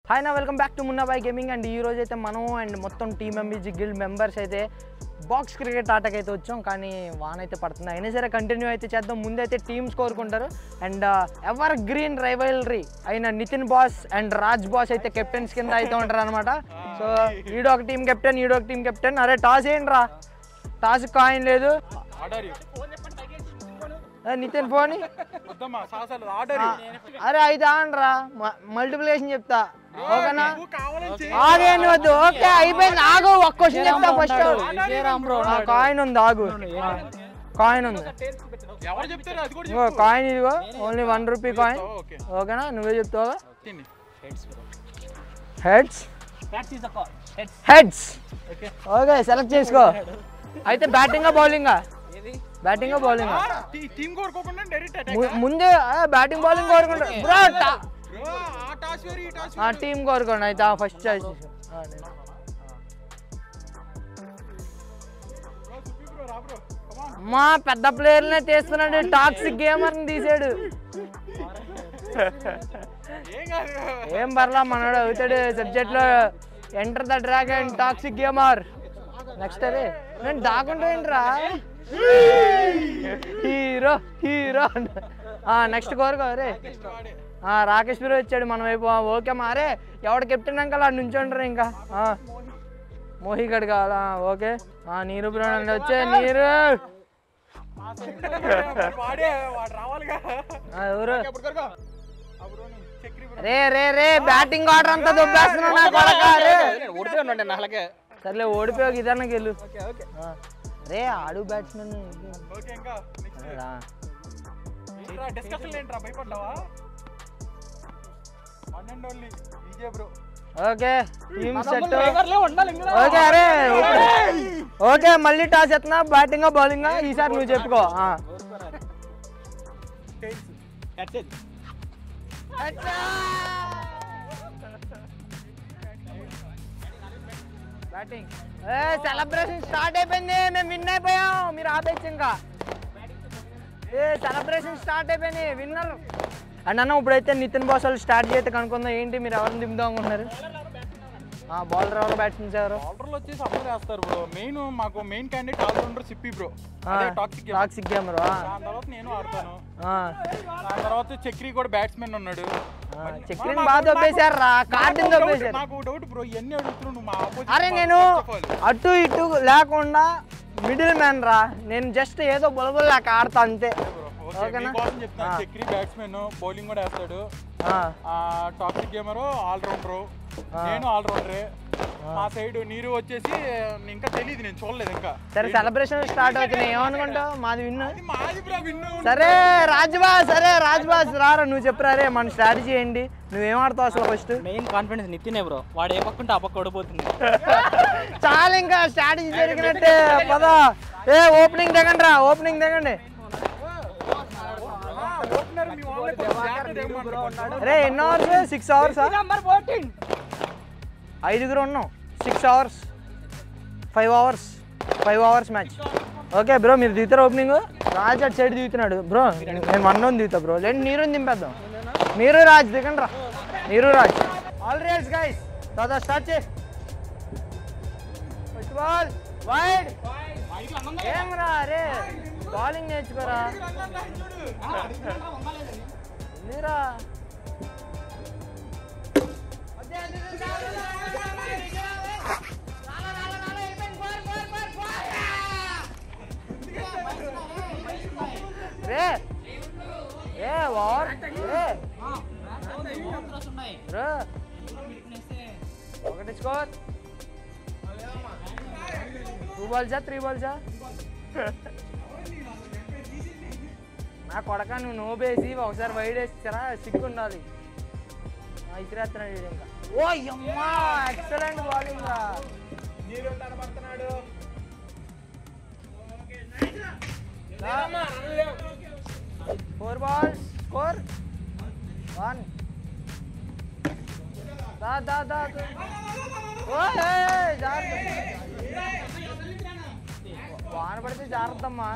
Hi నా welcome back to Munnabhai gaming and ఈ రోజు అయితే మనం అండ్ మొత్తం టీమ్ ఎంబీజీ గిల్డ్ మెంబర్స్ అయితే బాక్స్ క్రికెట్ ఆటకి అయితే వచ్చాం కానీ వాన అయితే పడుతుంది అయినా సరే కంటిన్యూ అయితే చేద్దాం ముందైతే టీమ్స్ కోరుకుంటారు అండ్ ఎవర్ గ్రీన్ రైవల్రీ అయిన Nitin boss and Raj boss అయితే కెప్టెన్స్ కింద అయితే ఉంటారు అనమాట సో ఈడో ఒక టీం కెప్టెన్ ఈడో ఒక టీం కెప్టెన్ అరే టాస్ ఏంటి రా టాస్ కాయిన్ లేదు ఆర్డర్ ఏ, నితిన్ ఫోన్ వద్దమ్మా సాసాలు ఆర్డర్ అరే అయితే ఆనరా మల్టిప్లికేషన్ చెప్తా ఓకేనా కావాలని ఆగేండి వద్దు ఓకే అయిపోయింది ఆగు ఒక్క క్వశ్చన్ చెప్తా ఫస్ట్ కాయిన్ ఉంది ఆగు కాయిన్ ఉంది ఎవరు చెప్తారు అది కూడా ఇగో కాయిన్ ఇదిగో only one rupee coin okay ఓకేనా నువ్వే చెప్తావా తిని హెడ్స్ హెడ్స్ ఓకే సెలెక్ట్ చేసుకో అయితే బ్యాటింగా బౌలింగా బ్యాటింగా బౌలింగా టీం కోరుకోకుండా డైరెక్ట్ అటాక్ ముందే బ్యాటింగ్ బౌలింగ్ కోరుకుంటా బ్రో ఆ టాస్ వేరు ఈ టాస్ ఆ టీం కోరుకోండి అయితే ఫస్ట్ చాయిస్ బ్రో రా బ్రో కమాన్ మా పెద్ద ప్లేయర్నే తీస్తున్నాడు టాక్సిక్ గేమర్ని తీసాడు ఏం కాదు ఏం పర్లా మనోడు అవుతాడు సబ్జెక్ట్ లో enter the dragon toxic gamer next అదే నేను దాకుంటా ఏంట్రా హీరో హీరో నెక్స్ట్ కోరుకో రే వాడే ఆ, రాకేష్ బీరో వచ్చాడు మన వైపు ఆ, ఓకే మారే ఎవడు కెప్టెన్ అంకల్ అలా నుంచుంటారు ఇంకా ఆ, మోహిగడ్ కావాలా ఓకే ఆ, నీరు బ్రో అండి వచ్చే నీరు వాడే వాడు రావాలిగా ఆ, ఎవరు ఎప్పుడు కొరకో ఆ బ్రోని చక్రి బ్రో రే రే రే బ్యాటింగ్ ఆర్డర్ అంతా దుబ్బేస్తున్నావు నా కొడక రే ఓడిపోయాను నాలుగే సర్లే ఓడిపోయావు ఇదన్నకి వెళ్ళు ఆ, రే ఆడు బ్యాట్స్మెన్ ఓకే ఇంకా నెక్స్ట్ ఏంట్రా డిస్కషన్ ఏంట్రా భయపడ్డావా one and only Vijay bro okay team set okay అరే ఓకే మళ్ళీ టాస్ ఎత్తున్నా బ్యాటింగ్ బౌలింగ్ ఈసారి నువ్వు చెప్పుకో ఆ. బ్యాటింగ్ ఏ సెలబ్రేషన్ స్టార్ట్ అయిపోయింది మేము విన్ అయిపోయాం మీరు ఆపేచ్చు ఇంకా ఏ సెలబ్రేషన్ స్టార్ట్ అయిపోయింది విన్నర్ అండ్ అన్న ఇప్పుడైతే నితిన్ బాస్ వాళ్ళు స్టార్ట్ చేస్తే కనుక్కుందాం ఏంటి మీరు ఎవరిని దింపుదాం అనుకుంటున్నారు బౌలర్ ఎవరు బ్యాట్స్మెన్స్ ఎవరు బౌలర్లు వచ్చేసి అప్పుడు వేస్తారు బ్రో మెయిన్ మాకు main candidate allrounder Sippi bro అదే టాక్సిక్ టాక్సిక్ గేమర్ దాని తర్వాత నేను ఆడతాను దాని తర్వాత చక్రి కూడా బ్యాట్స్మెన్ ఉన్నాడు చక్రిని బాగా దొబ్బేశారు రా కార్డుని దొబ్బేశారు నాకు డౌట్ బ్రో ఇవన్నీ అడుగుతున్నావు నువ్వు మా opposite అరే మా- నేను first of all. అటు ఇటు లేకుండా మిడిల్ మ్యాన్ రా నేను జస్ట్ ఏదో బులబుల్ లాగా ఆడతా అంతే ఓకే, ఓకేనా? మీకోసం చెప్తాను ఆ. చక్రి బ్యాట్స్మెన్ బౌలింగ్ కూడా వేస్తాడు ఆ, ఆ టాక్సిక్ గేమర్ ఆల్రౌండర్ ఆ. నేను ఆల్రౌండరే మా సైడ్ నీరు వచ్చేసి ఇంకా తెలియదు నేను చూడలేదు ఇంకా సరే సెలబ్రేషన్ స్టార్ట్ అవుతున్నాయి ఏమనుకుంటావు మాది విన్ను అది మాది బ్రో విన్ను సరే రాజ్బాస్ సరే రాజ్బాస్ రారా నువ్వు చెప్పురా రే మన స్ట్రాటజీ ఏంటి నువ్వేం ఆడతావు అసలు ఫస్ట్ మెయిన్ కాన్ఫిడెన్స్ నితినే బ్రో వాడు ఏ పక్కుంటే ఆ పక్క ఓడిపోతుంది చాలా ఇంకా స్ట్రాటజీ జరిగినట్టే పద ఏ ఓపెనింగ్ దిగండి రా ఓపెనింగ్ దిగండి ఓపెనర్ మీ వాళ్ళే కొంచెం జాగ్రత్తగా దిగమంటారు. రే ఎన్ని అవర్స్ సిక్స్ అవర్స్ ఐదుగురు ఉన్నాం six overs five overs five overs match okay bro మీరు దిగుతారు ఓపెనింగ్ రాజ్ అటు సైడ్ దిగుతున్నాడు బ్రో నేను వన్ వన్ దిగుతా బ్రో లేండి నీరు దింపేద్దాం మీరు రాజ్ దిగండి రా నీరు రాజ్ ఆల్ రియల్స్ గైస్ దాదా స్టార్ట్ చే ఫస్ట్ బాల్ వైడ్ ఏం రా రే బౌలింగ్ నేర్చుకోరా మీరా రే ఏ వార్ ఏ రే ఒకటి స్కోర్ టూ బాల్సా త్రీ బాల్సా నా కొడక నువ్వు నోబేసి ఒకసారి వైడ్ వేసిరా సిక్కు ఉండాలి ఆ, ఇసిరేస్తున్నాడు వీడు ఇంకా ఓ అమ్మా ఎక్సలెంట్ బౌలింగ్ రా నీరు తడబడుతున్నాడు ఫోర్ బాల్స్ స్కోర్ వన్ దా దా దా దా. ఓయ్, ఏయ్, జాగ్రత్త వాన పడితే జాగ్రత్త అమ్మా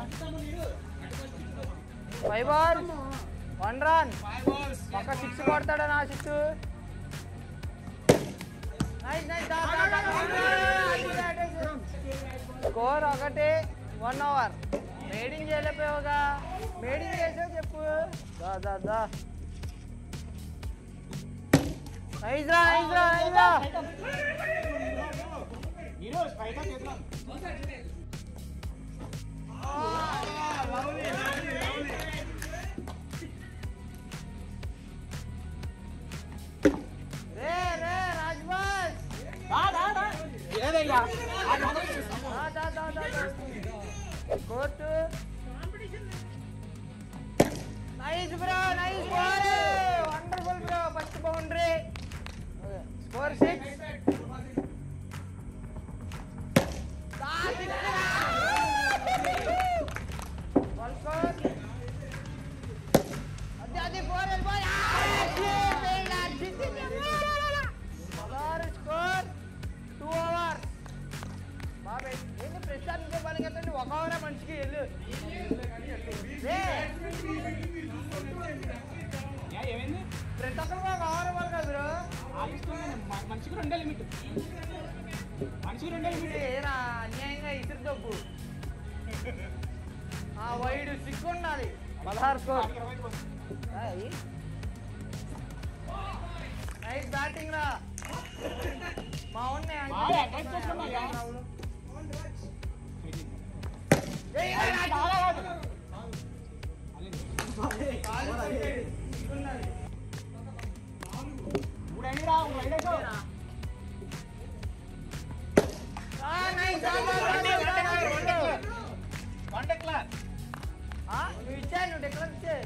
ఫైవ్ బాల్ వన్ రన్ ఒక సిక్స్ కొడతాడా నా సిక్స్ స్కోర్ ఒకటి వన్ అవర్ మేడింగ్ చేయలేకపోయావుగా మేడింగ్ చేసావు చెప్పు దా దా దా నైస్రా నైస్రా నైస్రా రే రే రాజ్బాస్ దా దా దా దా కోర్టు nice bro nice ball wonderful bro first boundary score six అది అది ఫోర్ వెళ్ళిపోయి స్కోర్ టూ అవర్స్ బాబే ఏంటి ప్రశాంత్ పని కదండి ఒక అవరే మనిషికి వెళ్ళు రే, ఏమైంది ప్రతి ఒక్కరు ఒక అవర్ ఇవ్వాలి కదా బ్రో మనిషికి రెండే లిమిట్ మనిషికి రెండే లిమిట్ ఏరా అన్యాయంగా ఇసురు తప్పు ఆ వైడ్ సిక్కు ఉండాలి పదహారు స్కోర్ నైస్ బ్యాటింగ్ రా మా ఉన్నాయి బాగా advance చేసుకున్నా, యా. మూడు అయింది రా మూడు ఐదు అయిపో. వన్ టెక్లర్ నువ్వు ఇచ్చాను నువ్వు డెక్లర్ ఇచ్చే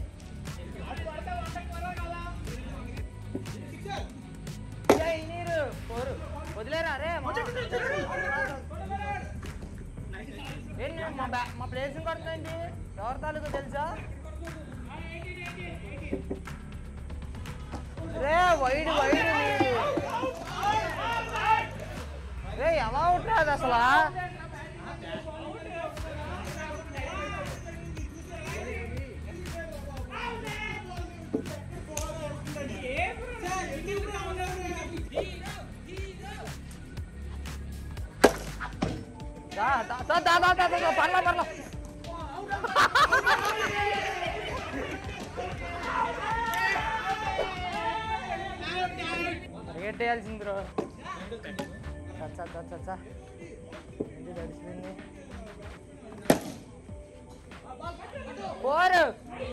నీరు పోరు వదిలేరా రే ఏంటి మా బ్యా మా ప్లేసింగ్ కొడుతుంది ఎవరి తాలూకు తెలుసా రే వైడ్ వైడ్ నీరు రే ఎలా ఉంటుంది అసలు దా దా దా దా దా దా దా పర్లా పర్లా పరిగెట్టేయాల్సింది బ్రో చచ్చా చచ్చా చచ్చా ఏంటి తడిసిపోయింది ఫోర్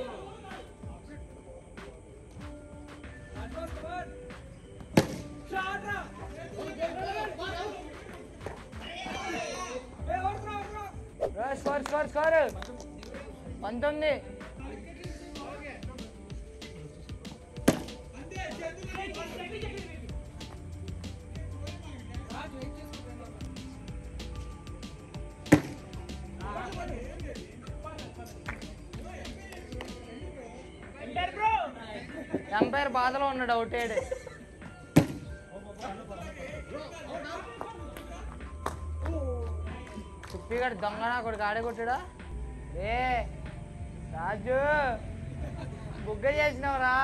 స్కోర్ స్కోర్ స్కోర్ పంతొమ్మిది ఎంపైర్ బాధలో ఉన్నాడు అవుటేడ్ సుప్పిగాడు దొంగన ఒకటి గాడి కొట్టాడా ఏ రాజు బుగ్గ చేసినావురా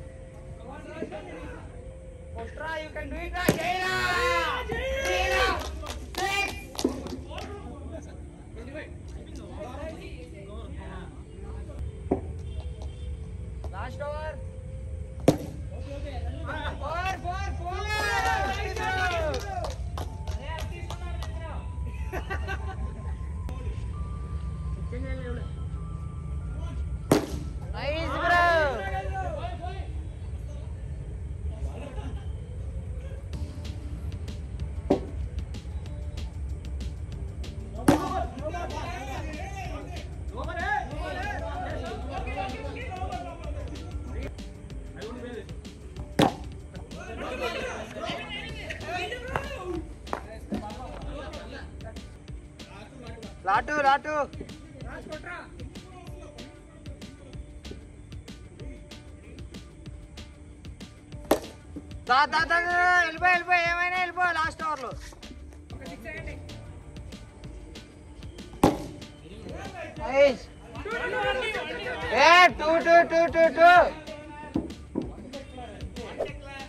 కొట్రా యూ కెన్ డూ ఇట్ రా చేయరా చేయరా last over four four four nice bro లాటు లాటు దా దా దా దా, వెళ్ళిపో వెళ్ళిపో ఏమైనా వెళ్ళిపో లాస్ట్ ఓవర్లో నైస్ ఏ two two two two two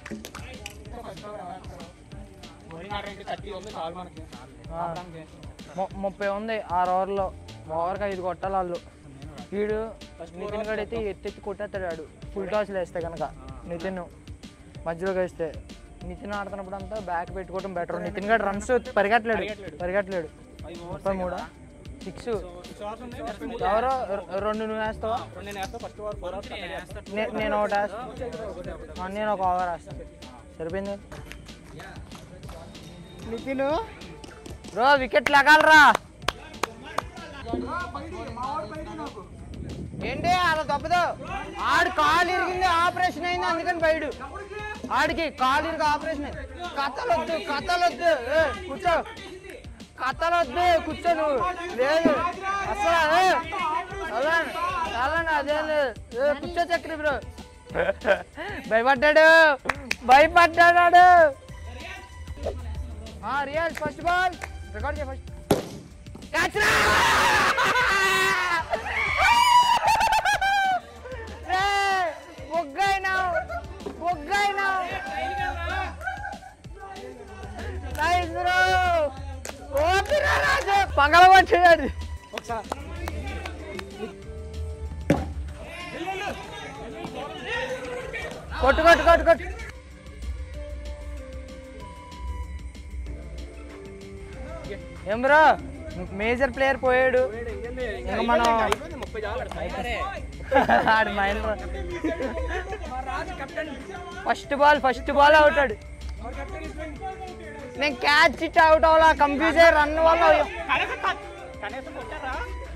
bowling order అయితే థర్టీ ఉంది చాలు మనకి ఆడడానికి. ము- ముప్పై ఉంది ఆరు ఓవర్లో ఓవర్కి ఐదు కొట్టాలి వాళ్ళు వీడు నితిన్ గడ్ అయితే ఎత్తెత్తి కొట్టేస్తాడు ఆడు ఫుల్ టాస్లు వేస్తే కనుక నితిన్ మధ్యలోకి వేస్తే నితిన్ ఆడుతున్నప్పుడు అంతా బ్యాక్ పెట్టుకోవడం బెటర్ నితిన్ గడ్ రన్స్ పరిగెట్టలేడు పరిగెట్టలేడు ముప్పై మూడు సిక్స్ ఎవరో రె- రెండు నువ్వు వేస్తావా నేను వేస్తా ఫస్ట్ ఓవర్ ఫోర్ అవర్స్ నే- నేను ఒకటి వేస్తాను ఆ, నేను ఒక ఓవర్ వేస్తాను సరిపోయింది నితిన్ బ్రో వికెట్ లగాలరా ఏంటి అలా తప్పదు ఆడు కాలు ఇరిగింది ఆపరేషన్ అయింది అందుకని బయడు ఆడికి కాలు ఇరిగి ఆపరేషన్ అయింది కథలొద్దు కథలొద్దు ఏ, కూర్చో కథలొద్దు కూర్చో నువ్వు లేదు అసలు ఏ, చల్లండి చల్లండి అదే లేదు ఏ, కూర్చో చక్రి బ్రో భయపడ్డాడు భయపడ్డాడు రియల్ ఫస్ట్ బాల్ రికార్డ్ చేయ ఫస్ట్ క్యాచ్ రా రే బొగ్గైనావు బొగ్గైనావు నైస్ బ్రో ఓపిరా రాజు పగలగొట్టాడు ఒకసారి కొట్టు కొట్టు కొట్టు కొట్టు ఏం బ్రో మేజర్ ప్లేయర్ పోయాడు ఇంకా మనం అయిపోయింది ముప్పై చాలు ఆడు mind first ball first ball అవుతాడు నేను క్యాచ్ ఇట్ అవుట్ అవ్వాలా కంప్యూజ్ అయ్యి రన్ వల్ల కనీసం కొట్టారా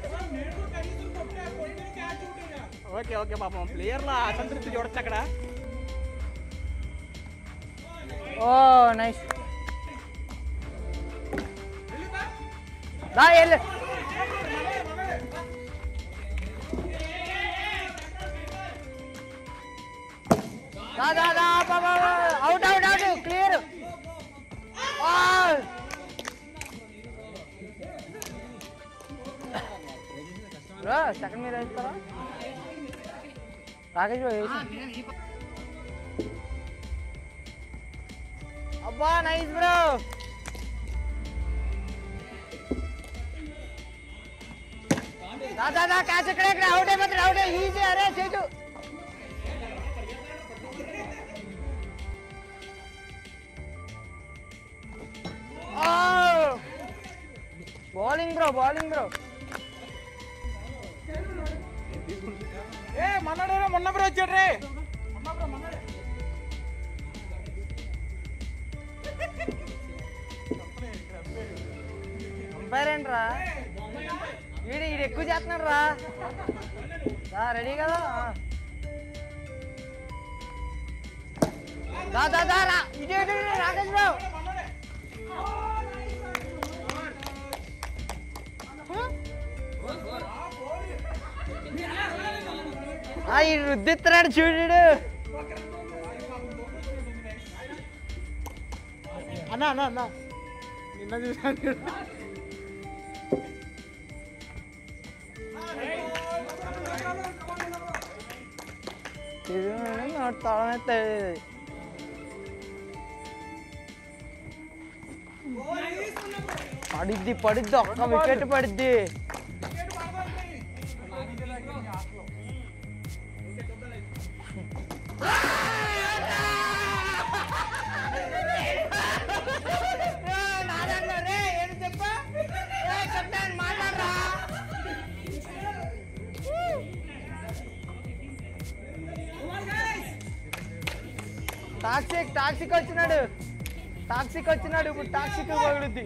ఓకే ఓకే పాపం ప్లేయర్ల అసంతృప్తి చూడొచ్చు అక్కడ ఓ నైస్ దా వెళ్ళు దా దా దా out out out clear bro second మీద వేస్తారా రాకేష్ బ్రో వేసి అబ్బా నైస్ బ్రో దాదా దా క్యాచ్ ఇక్కడ ఇక్కడ అవుట్ అయిపోతాడు అవుట్ ఈజీ అరే చేటు బౌలింగ్ బ్రో బౌలింగ్ బ్రో ఏ మొన్నడే మొన్న బ్రో వచ్చాడు రే అంపైర్ ఏంట్రా వీడు వీడు ఎక్కువ చేస్తున్నాడు రా దా రెడీ కదా దా దా దా రా ఇటు ఇటు ఇటు, రాకేష్ రావు ఆ ఈ రుద్దిస్తున్నాడు చూడు అన్న అన్న అన్న నిన్న చూసాను తలనెత్త పడిద్ది పడిద్ది ఒక్క వికెట్ పడిద్ది టాక్సిక్ టాక్సిక్ వచ్చినాడు టాక్సిక్ వచ్చినాడు ఇప్పుడు టాక్సిక్ పగులుద్ది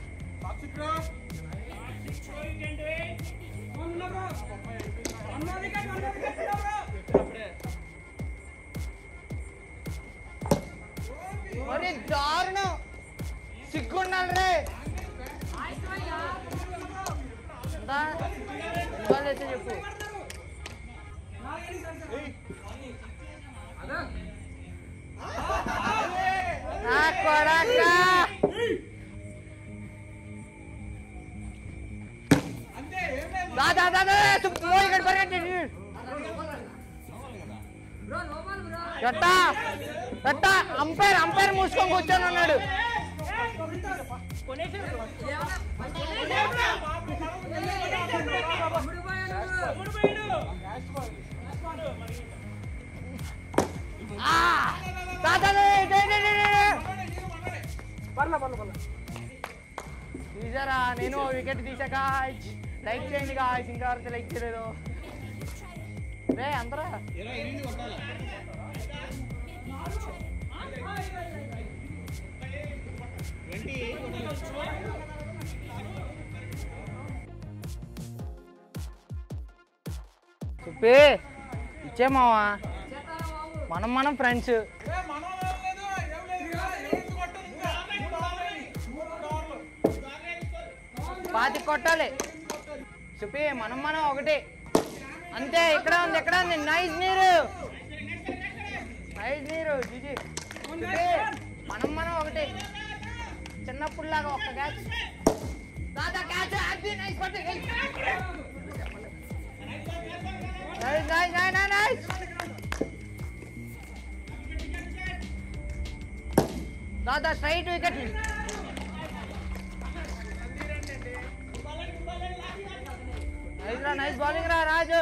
మరి దారుణం సిగ్గుండాలి రే ఎంత? ఇవాళ అయితే చెప్పు నా కొడక దా దా దా దా తు పోయి ఇక్కడ పరిగెట్టి ఎట్టా ఎట్టా అంపైర్ అంపైర్ మూసుకొని కూర్చొని ఉన్నాడు తీసారా నేను వికెట్ తీసాక లైక్ చేయండి గాయస్ ఇంకా వరకు లైక్ చేయలేదు రే అందరా సుప్పి ఇచ్చేమావా మనం మనం ఫ్రెండ్స్ పాతి కొట్టాలి సుపి మనం మనం ఒకటి అంతే ఇక్కడ ఉంది ఎక్కడ ఉంది నైస్ నీరు నైస్ నీరు జిజి సుపి మనం మనం ఒకటి చిన్నప్పుడులాగా ఒక్క క్యాచ్ దాదా క్యాచ్ అది నైస్ పట్టు నైస్ నైస్ నైస్ నైస్ దాదా స్ట్రైట్ వికెట్ నైస్ రా నైస్ బౌలింగ్ రా రాజు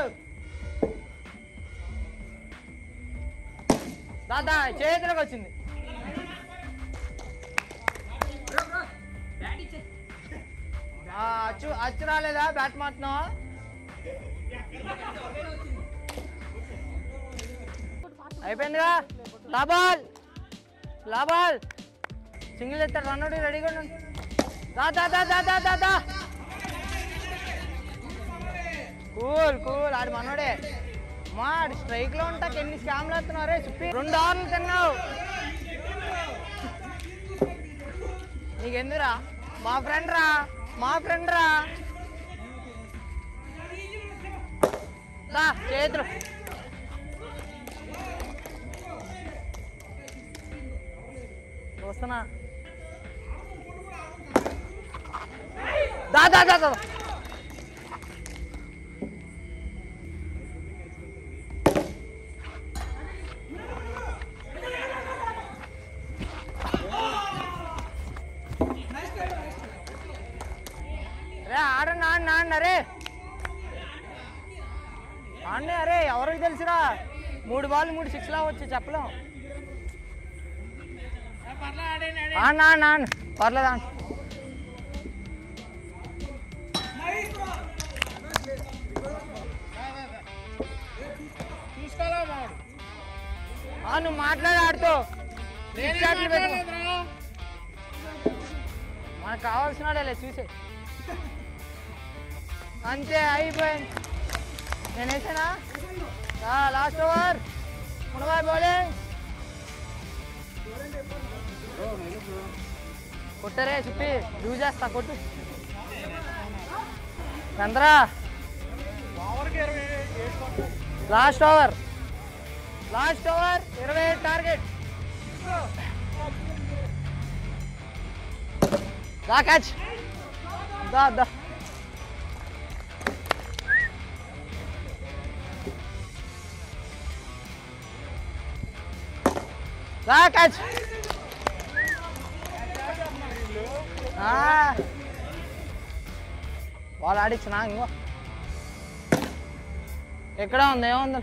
దాదా చేతిలోకి వచ్చింది ఆ, అచ్చు అచ్చు రాలేదా బ్యాట్ మాత్రం అయిపోయిందిగా లాబాల్ లాబాల్ సింగిల్ ఎత్తాడు రన్ అవుట్ రెడీగా ఉండండి దా దా దా దా దా దా దా కూల్ కూల్ ఆడు మనోడే మా స్ట్రైక్ లో ఉంటాక ఎన్ని స్కామ్లు వేస్తున్నారే చెప్పి రెండు ఆర్లు తిన్నావు నీకెందురా మా ఫ్రెండ్ రా మా ఫ్రెండ్ రా దా చేతులు వస్తున్నా దా దా దా దా రే ఆడండి ఆడండి ఆడండి అరే ఆడండి అరే ఎవరికి తెలుసురా మూడు బాల్ మూడు సిక్స్ లా వచ్చి చెప్పలేం ఆడండి ఆడండి ఆడండి పర్లేదు ఆడండి ఆ, నువ్వు మాట్లాడి ఆడుతూ సిక్స్ షాట్లు పెట్టుకో. మనకు కావాల్సిన వాడేలే చూసే అంతే అయిపోయింది నేను వేసానా లాస్ట్ ఓవర్ మునబాయ్ బౌలింగ్ కొట్టరే చెప్పి లూజ్ చేస్తా కొట్టు చంద్రా ఓవర్కి ఇరవై ఏడు కొట్టాలి. లాస్ట్ ఓవర్ లాస్ట్ ఓవర్ ఇరవై ఏడు టార్గెట్ దా క్యాచ్ దా దా దా క్యాచ్ వాళ్ళు ఆడిచ్చినా ఇంకో ఎక్కడ ఉంది ఏముంది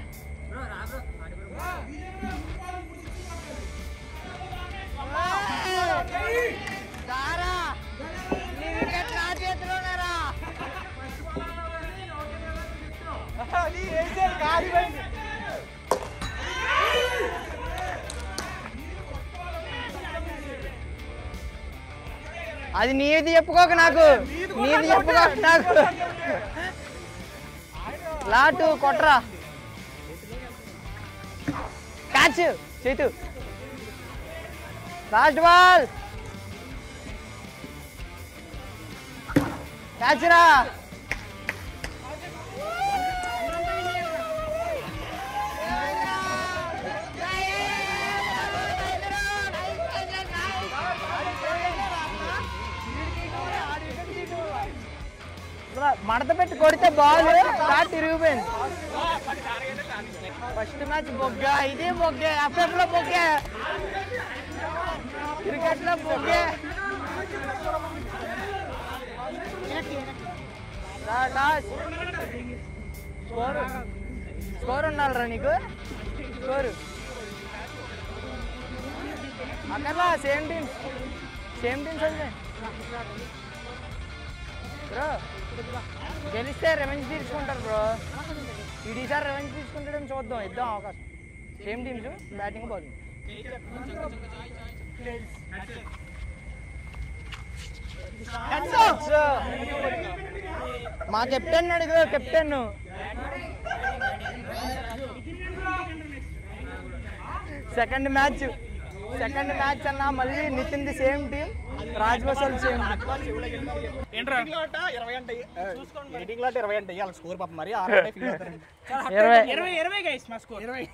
దారా నీ వికెట్ నా చేతిలోనేరా అది వేసేది కాదు ఇవ్వండి. అది నీది చెప్పుకోక నాకు నీది చెప్పుకోక నాకు లాటు కొట్రా క్యాచ్ చేతు లాస్ట్ బాల్ క్యాచ్ రా మడత పెట్టి కొడితే బాల్ బ్యాట్ తిరిగిపోయింది ఫస్ట్ మ్యాచ్ బొగ్గ ఇది బొగ్గే అప్పుడెప్పుడో బొగ్గే క్రికెట్లో బుగ్గే రా, టాస్. స్కోర్ స్కోర్ ఉండాలిరా నీకు స్కోరు అక్కర్లా సేమ్ టీమ్ సేమ్ టీమ్స్ అంతే బ్రో గెలిస్తే రెవెంజ్ తీసుకుంటారు బ్రో ఈసారి రెవెంజ్ తీసుకుంటాడని చూద్దాం ఇద్దాం అవకాశం సేమ్ టీమ్స్ బ్యాటింగ్ బౌలింగ్ మా కెప్టెన్ అడుగు captain second match second match అన్న మళ్ళీ Nitin the same team Raj బసల్ సేమ్ ఏంట్రా ఇరవై అంటే ఎయిటింగ్ లాట్ ఇరవై అంటే వాళ్ళ స్కోర్ పాపం మరి ఆరు అంటే feel అవుతారండి. ఇరవై ఇరవై ఇరవై గైస్ మా స్కోర్ ఇరవై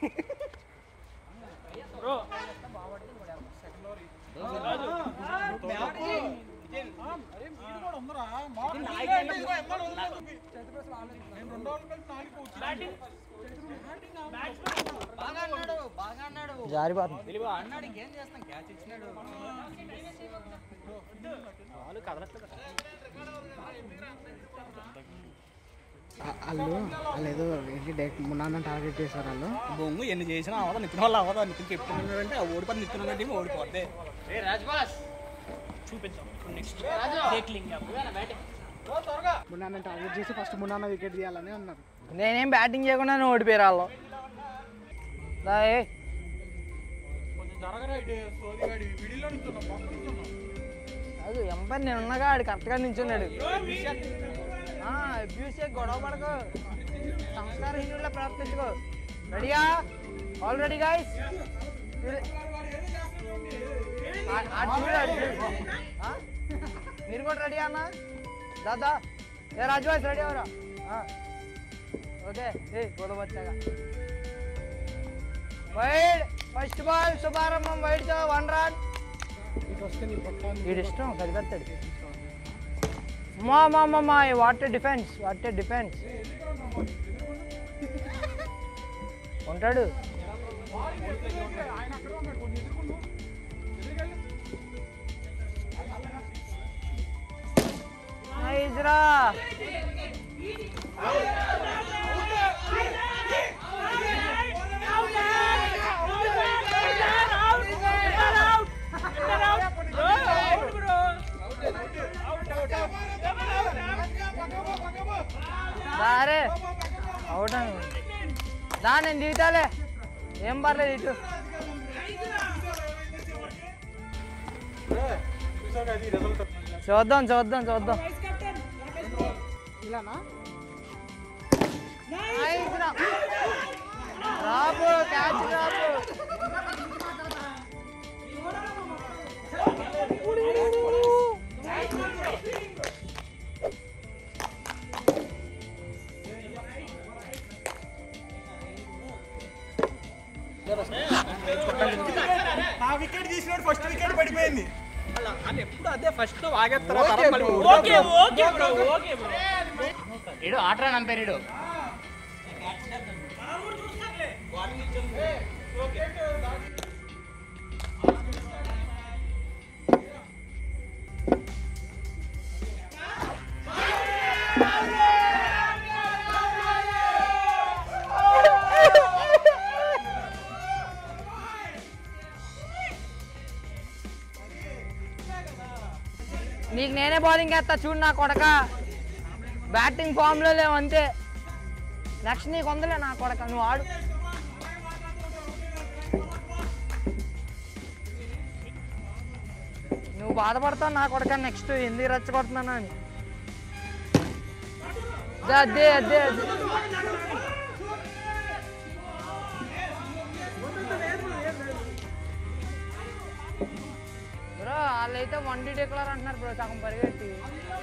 జారిపోతుంది తెలివి అన్నాడు ఇంకేం చేస్తాం క్యాచ్ ఇచ్చినాడు వాళ్ళు కదలట్లేదు వాళ్ళు వాళ్ళు ఏదో ఏంటి డైరెక్ట్ మున్నాన్న టార్గెట్ చేశారు వాళ్ళు బొంగు ఎన్ని చేసినా అవ్వదా నితిన్ వల్ల అవ్వదా నితిన్ కెప్టెన్ అంటే ఆ ఓడిపోతే నితిన్ ఉన్న టీం ఓడిపోద్ది చూపించాం నెక్స్ట్ మున్నాన్న టార్గెట్ చేసి ఫస్ట్ మున్నాన్న వికెట్ తీయాలని అన్నారు నేనేం బ్యాటింగ్ చేయకుండా ఓడిపోయారు వాళ్ళు దా, ఏ. కొంచెం జరగరా ఇటు సోదిగాడి విడిలో నిల్చున్నాం పక్కన నిల్చున్నాం. అది ఎంపైర్ నేను ఉన్నాగా ఆడు కరెక్ట్గా నించున్నాడు అబ్యూసే గొడవ పడకు సంస్కారహీనుల ప్రవర్తించుకో రెడీయా ఆల్ రెడీ గాయస్ మీరు కూడా రెడీ అన్న దాదా ఏ రాజు వాయిస్ రెడీ అవరా ఓకే ఏ గొడవ వచ్చాగా వైడ్ ఫస్ట్ బాల్ శుభారంభం వైడ్తో వన్ రన్ ఇటు వస్తే నీ పక్క వీడి ఇష్టం సరిపెడతాడు మా మా మా మా వాట్ డిఫెన్స్ వాట్ డిఫెన్స్ ఉంటాడు Nice రా సరే అవుట్ దా నేను దిగుతాలే ఏం పర్లేదు ఇటు చూసావు కదా ఈ రిజల్ట్ చూద్దాం చూద్దాం చూద్దాం ఇలానా Nice రా. రాబు క్యాచ్ రాబు నా వికెట్ తీసినాడు ఫస్ట్ వికెట్ పడిపోయింది వాళ్ళు ఎప్పుడు అదే ఫస్ట్ ఆగేస్తారు ఓకే తర్వాత మళ్ళీ bro. Okay okay bro okay bro ఇడు ఆటరా నంపేరు ఇడు నీకు నేనే బౌలింగ్ వేస్తా చూడు నా కొడక బ్యాటింగ్ ఫామ్లో లేవు అంతే నెక్స్ట్ నీకు ఉందిలే నా కొడక నువ్వు ఆడు నువ్వు బాధపడతావు నా కొడక నెక్స్ట్ ఎందుకు రెచ్చగొడుతున్నాను అని దే, అదే అదే అదే బ్రో వాళ్ళైతే వన్ డి డిక్లర్ అంటున్నారు బ్రో సగం పరిగెట్టి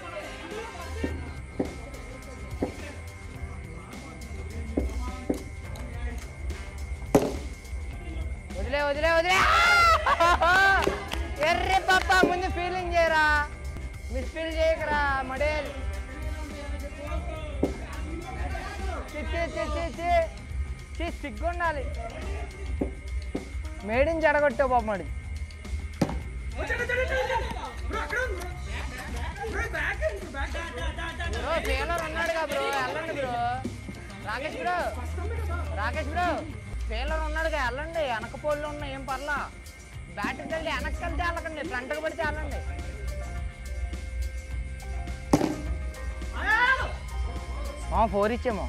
వదిలే వదిలే వదిలే ఎర్రే పాప ముందు ఫీలింగ్ చేయరా మిస్ ఫీల్ చేయకరా మడేల్ చి, చి, చి, చి, చి. చి, సిగ్గుండాలి మేడిని చెడగొట్టావు పాప మడి బ్రో ఫెయిలర్ ఉన్నాడుగా బ్రో వెళ్ళండి bro Rakesh bro Rakesh bro ఫెయిలర్ ఉన్నాడుగా వెళ్ళండి వెనక పోళ్ళు ఉన్నాయి ఏం పర్లా బ్యాటరీ వెళ్ళి వెనక్కి వెళ్తే వెళ్ళకండి ఫ్రంట్కి పడితే వెళ్ళండి ఫోర్ ఇచ్చేమో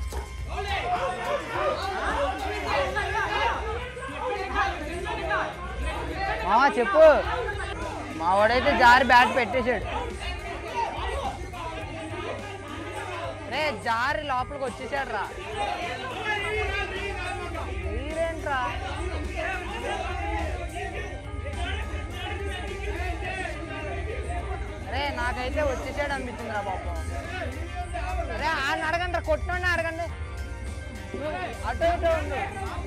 మావా చెప్పు మా వాడైతే జారి బ్యాట్ పెట్టేశాడు రే జారి లోపలికి వచ్చేసాడు రా మీరేంట్రా అరే నాకైతే వచ్చేసాడు అనిపిస్తుంది రా పాపం అరే ఆయన అడగండి రా కొట్టండి అడగండి అటు ఇటు ఉంది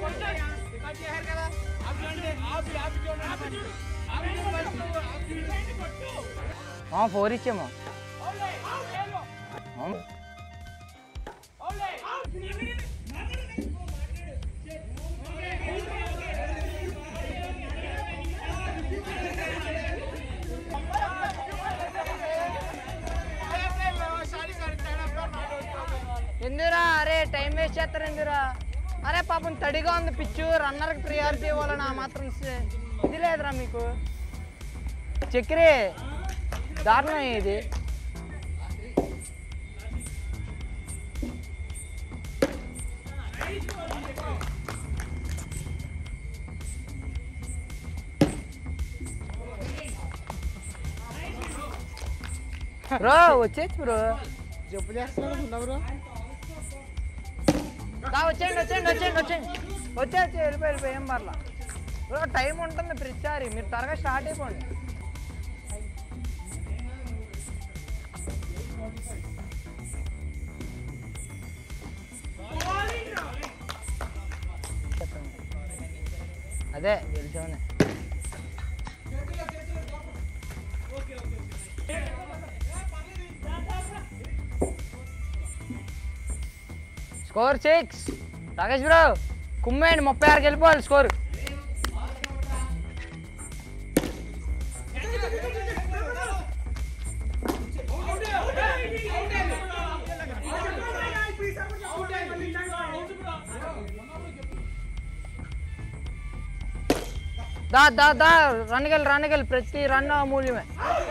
ఫోర్ ఇచ్చేమో అవును. ఎందురా అరే టైం వేస్ట్ చేస్తారు ఎందురా అరే పాపం తడిగా ఉంది పిచ్చు రన్నర్కి ప్రియారిటీ ఇవ్వాలని ఆ మాత్రం ఇస్తే ఇది లేదురా మీకు చక్కెరే దారుణం ఇది బ్రో వచ్చేసి బ్రో చెప్పు చేస్తున్నాడు ఉన్నా బ్రో దా వచ్చేయండి వచ్చేయండి వచ్చేయండి వచ్చేయండి వచ్చే వచ్చి వెళ్ళిపోయి వెళ్ళిపోయి ఏం పర్లా బ్రో టైం ఉంటుంది ప్రతిసారి మీరు త్వరగా స్టార్ట్ అయిపోండి అదే గెలిచామనే స్కోర్ సిక్స్ రాకేష్ బ్రో కుమ్మేయండి ముప్పై ఆరుకి వెళ్ళిపోవాలి స్కోర్ దా దా దా రన్నికెళ్ళి రన్నికెళ్ళి ప్రతి రన్ అమూల్యమే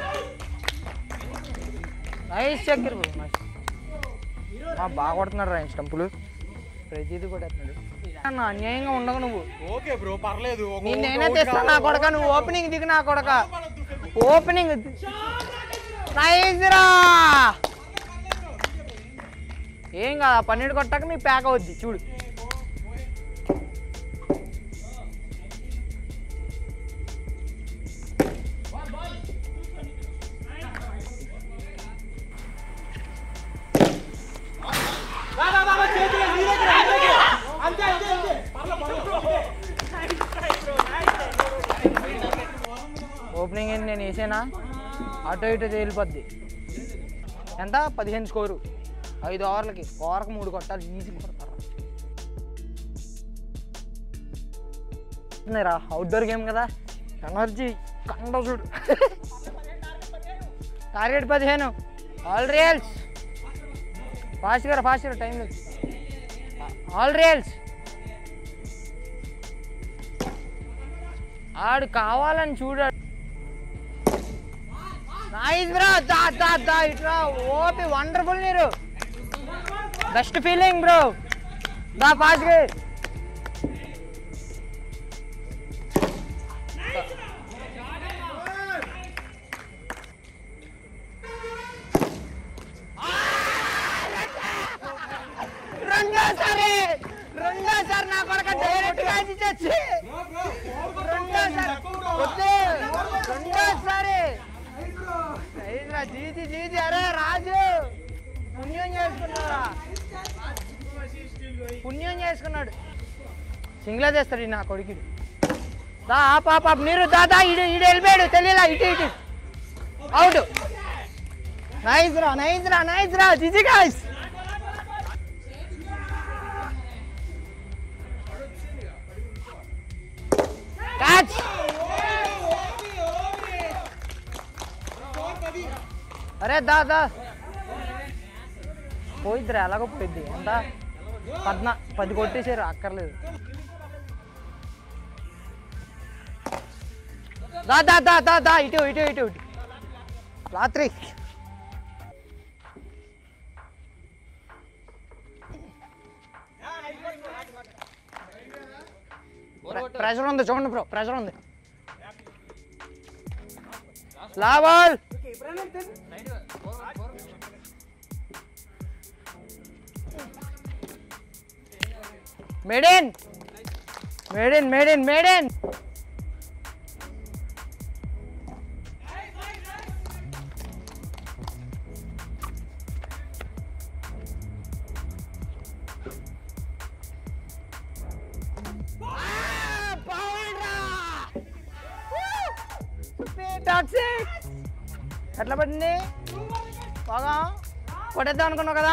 నైస్ చక్కెర బ్రో నైస్ ఆ, బాగా కొడుతున్నాడు రా స్టంపులు ప్రతిదీ కూడా అన్న అన్యాయంగా ఉండవు నువ్వు ఓకే బ్రో పర్లేదు ఒక నేను ఓటు నేనే ఓటు తెస్తా నా కావాలి. కొడక నువ్వు ఓపెనింగ్ దిగు నా కొడక ఓపెనింగ్ నైస్ రా ఏం కాదు ఆ పన్నెండు కొట్టాక నీ ప్యాక్ అవుద్ది చూడు ఓపెనింగ్ ఏంటి నేను వేసేనా అటు ఇటు తేలిపోద్ది ఎంత పదిహేను స్కోరు ఐదు ఓవర్లకి ఓవర్కి మూడు కొట్టాలి ఈజీ కొడతారా రా అవుట్డోర్ గేమ్ కదా ఎనర్జీ కండ చూడు టార్గెట్ పదిహేను ఆల్ రియల్స్ ఫాస్ట్గా ఫాస్ట్గా టైం లేదు ఆల్ రియల్స్ ఆడు కావాలని చూడాడు నైస్ బ్రో దా దా దా ఇట్రా ఓపి వండర్ఫుల్ మీరు బెస్ట్ ఫీలింగ్ బ్రో దా ఫాస్ట్ గా రెండోసారి రెండోసారి నా కొడక డైరెక్ట్ గా ఇచ్చేసి రెండోసారి వద్దు రెండోసారి రైతురా జీజీ జీజీ అరే రాజు పుణ్యం చేసుకున్నారా పుణ్యం చేసుకున్నాడు సింగిలా చేస్తాడు ఈ నా కొడుకుడు దా ఆ పాప మీరు దాదా ఇడు ఇడు వెళ్ళిపోయాడు తెలియలా ఇటు ఇటు అవుట్ నైస్ రా నైస్ రా నైస్ రా జిజి గాయస్ క్యాచ్ అరే దా దా పోయిద్దిరా ఎలాగో పోయిద్ది ఎంత పద్నా పది కొట్టేసారు అక్కర్లేదు దా దా దా దా దా ఇటు ఇటు ఇటు ఇటు రాత్రి ప్రెషర్ ఉంది చూడండి బ్రో ప్రెషర్ ఉంది లావల్ maiden maiden maiden maiden toxic ఎట్లా పడింది బాగా కొట్టేద్దాం అనుకున్నావు కదా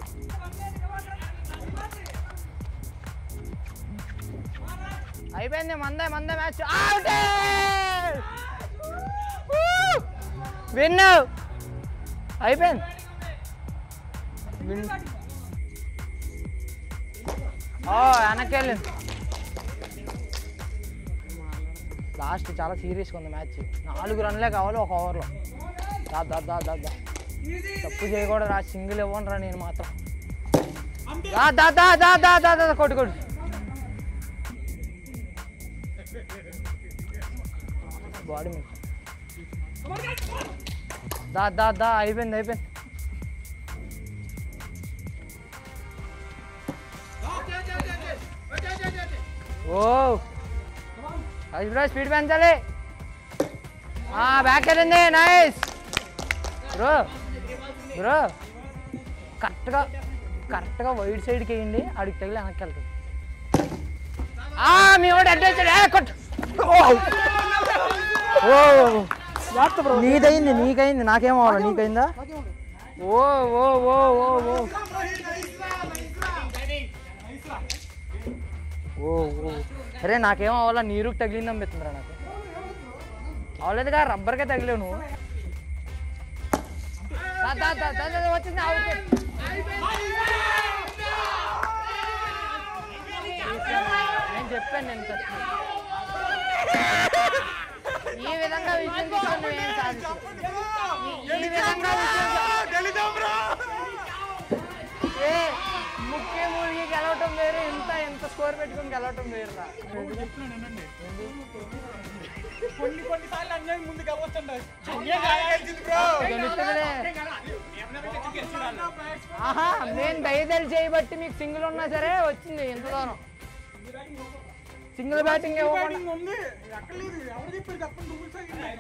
అయిపోయింది మందే మందే మ్యాచ్ విన్ అయిపోయింది విన్ ఓ వెనక్కి వెళ్ళింది లాస్ట్ చాలా సీరియస్గా ఉంది మ్యాచ్ నాలుగు రన్లే కావాలి ఒక ఓవర్లో దా దా దా దా దా తప్పు చేయకూడదు రా సింగిల్ ఇవ్వను రా నేను మాత్రం దా దా దా దా దా దా దా కొట్టు కొట్టు బాడీ మీద దా దా దా అయిపోయింది అయిపోయింది ఓ అది బ్రో స్పీడ్ పెంచాలి బ్యాక్ వెళ్ళింది నైస్ బ్రో బ్రో కరెక్ట్గా కరెక్ట్గా వైడ్ సైడ్కి వేయండి ఆడికి తగిలి వెనక్కి వెళ్తుంది ఆ, మీ వాడు అడ్డేసాడు ఏ, కొట్టు ఓ ఓ నీదయింది నీకైంది నాకేం అవ్వాలి నీకైందా ఓ ఓ ఓ ఓ ఓ ఓ ఓ అరే నాకేం అవ్వాలా నీరు తగిలింది అనిపిస్తుందిరా నాకు అవలేదుగా రబ్బర్కే తగిలేవు నువ్వు దా, దా, దా, దా, దా, వచ్చింది అవుట్ నేను చెప్పాను నేను first. ఈ విధంగా విజయం తీసుకొని నువ్వేం సాధించవు. ఈ- ఈ విధంగా విజయం ఏ ముఖ్య మూలికి గెలవటం వేరు ఇంత ఎంత స్కోర్ పెట్టుకొని గెలవటం వేరు రా కొన్ని కొన్ని సార్లు అన్యాయం ముందు గెలవచ్చండి గెలుస్తుందిలే. ఆహా నేను దయదలి చేయబట్టి మీకు సింగిల్ ఉన్నా సరే వచ్చింది ఎంత దూరం సింగిల్ బ్యాటింగ్ ఇవ్వకుండా ఉంది ఎక్కడ లేదు ఎవరు చెప్పారు చెప్పండి నువ్వు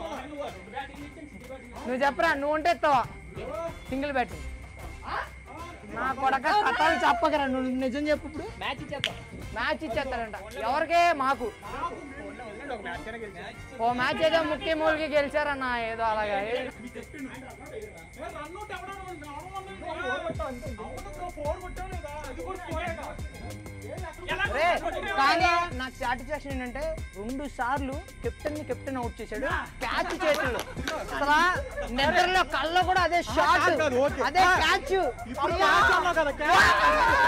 నువ్వు చెప్పరా నువ్వు ఉంటే ఎత్తావా సింగిల్ బ్యాటింగ్ నా కొడక కథలు చెప్పకరా నువ్వు నిజం చెప్పు ఇప్పుడు మ్యాచ్ ఇచ్చేద్దాం మ్యాచ్ ఇచ్చేస్తారంట ఎవరికే మాకు ఓ మ్యాచ్ ఏదో ముఖ్య మూలకి గెలిచారన్న ఏదో అలాగా రన్అట్ ఫోర్ కొట్టావు లేదా అది కూడా స్కోరేగా రే కానీ నాకు సాటిస్ఫాక్షన్ ఏంటంటే రెండు సార్లు కెప్టెన్ ని కెప్టెన్ అవుట్ చేశాడు క్యాచ్ చేతుల్లో అసలు నిద్రలో కళ్ళలో కూడా అదే షాట్ అదే క్యాచ్ ఇప్పుడు క్యాచ్ అన్నావు కదా క్యాచ్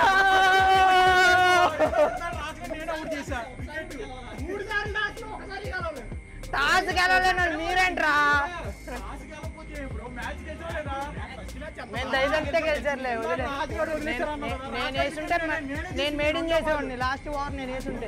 రాజుగా నేను అవుట్ చేశా వికెట్ మూడు సార్లు మ్యాచ్ ఒకసారి గెలవలేదు టాస్ గెలవలేను మీరేంట్రా టాస్ గెలవకపోతే బ్రో మ్యాచ్ గెలిచావు లేదా ఫస్ట్ మ్యాచ్ నేను దయదంటే గెలిచారులే వదిలే నేను- నే- నేను వేసుంటే మ- నేను మేడింగ్ చేసేవాడిని లాస్ట్ ఓవర్ నేను వేసుంటే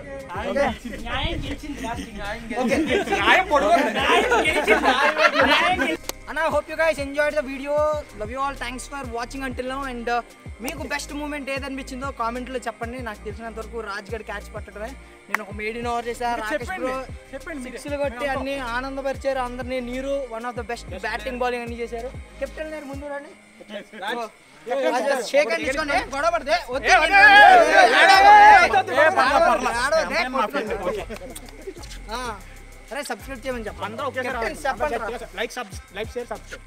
అన్న hope you guys enjoyed the video love you all thanks for watching until now and మీకు బెస్ట్ మూమెంట్ ఏదనిపించిందో కామెంట్లో చెప్పండి నాకు తెలిసినంత వరకు రాజ్ గడ్ క్యాచ్ పట్టడమే నేను ఒక మేడిన్ ఓవర్ చేశా రాకేష్ బ్రో చెప్పండి మీరే. సిక్స్లు కొట్టి అన్ని ఆనందపరిచారు అందరినీ నీరు one of the best batting bowling అన్ని చేశారు కెప్టెన్ గారు ముందు రండి షేక్ హ్యాండ్ తీసుకోండి గొడవ పడితే వద్దు. ఆ, అరే సబ్స్క్రైబ్ చేయమని చెప్పండి అందరూ ఒకేసారి Captain చెప్పండి రా. Like sub like share subscribe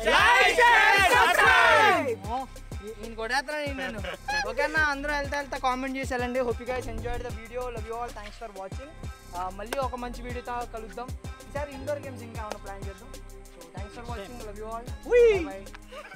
ఓ, ఈ- ఈయన కొడేస్తున్నాను నేను ఓకేనా అందరూ వెళ్తా వెళ్తా కామెంట్ చేసి వెళ్ళండి hope guys enjoyed the video love you all thanks for watching మళ్ళీ ఒక మంచి వీడియోతో కలుద్దాం ఈసారి ఇండోర్ గేమ్స్ ఇంకా ఏమైనా ప్లాన్ చేద్దాం thanks for watching love you all Whee! By